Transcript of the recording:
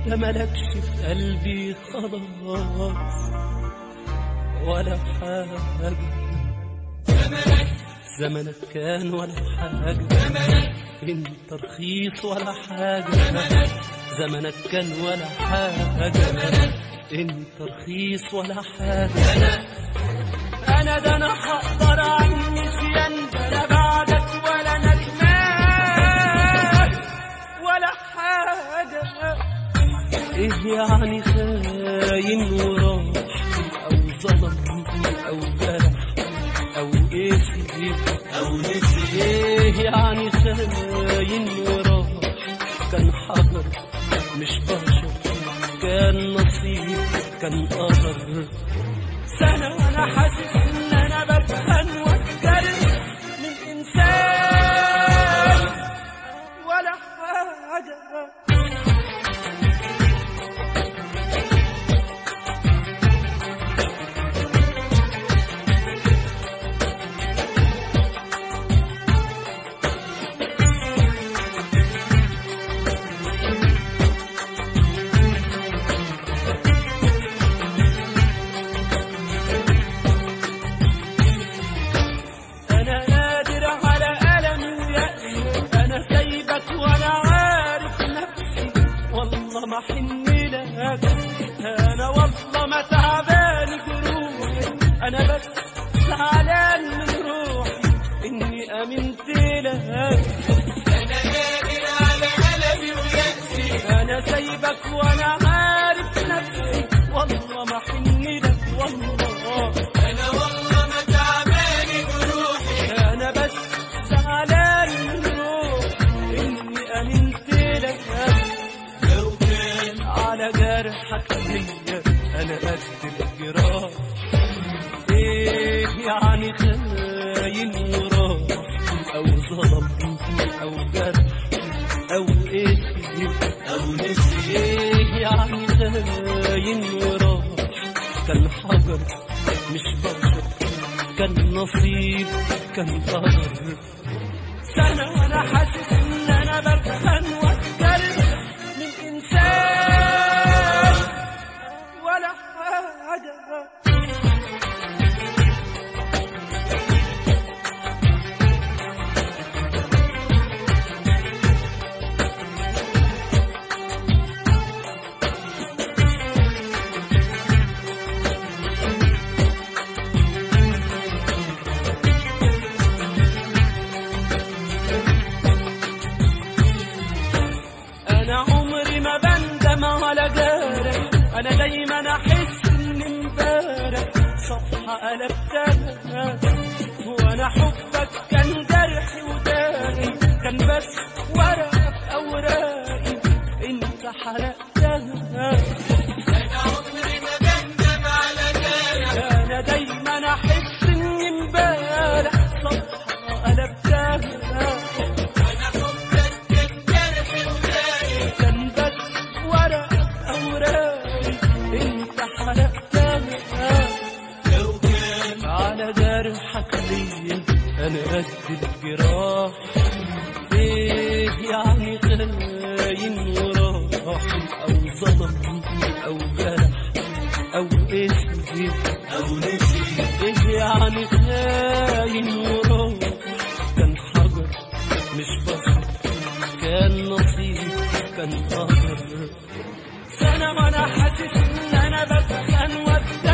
انت ملكش في قلبي خلاص ولا حاجة زمنك كان ولا حاجة انت رخيص ولا حاجة زمنك كان ولا حاجة انت رخيص ولا حاجة انا ده انا هقدر عن نسيان ده لا بعدك ولا ندمان ولا حاجة ايه يعني خاين وراح او ظلم او جرح او اسم او نسي ايه يعني خاين وراح كان حجر مش بشر كان نصيب كان قدر سنة وانا حاسس ان انا بتهن واتجرح من انسان ولا حاجة انا قادر على ألمي ويأسي انا سايبك وانا عارف نفسي والله ما حن لك انا والله ما تعبان جروحي انا بس زعلان من روحي اني امنت لك انا قادر على ألمي ويأسي انا سايبك وانا عارف نفسي والله ما حن لك والله انا والله ما تعبان جروحي انا بس زعلان من روحي اني امنت لك لو كان على جرحك ليا انا قد الجراح ايه يعني خاين وراح او ظلم او جرح او اسم او نسي ايه يعني خاين وراح كان حجر مش بشر كان نصيب كان قدر سنة وانا حاسس ان انا برتهن واتجرح من انسان ولا حاجة انا عمري ما بندم على جارك انا دايما احس ان امبارح صفحه قلبتها وانا حبك كان جرحي وداري كان بس ورقه في اوراقي انت حرقتها انا عمري ما بندم على جارك انا دايما احس ان امبارح صفحه قلبتها كان بس ورق أوراقي انت حرقتها لو كان على جرحك ليا انا قد الجراح ايه يعني خاين وراح او ظلم او جرح او اسم او نسي ايه يعني خاين وراح كان حجر مش بشر كان نصيب كان قدر سنة وانا حاسس ان انا بتخن واتخن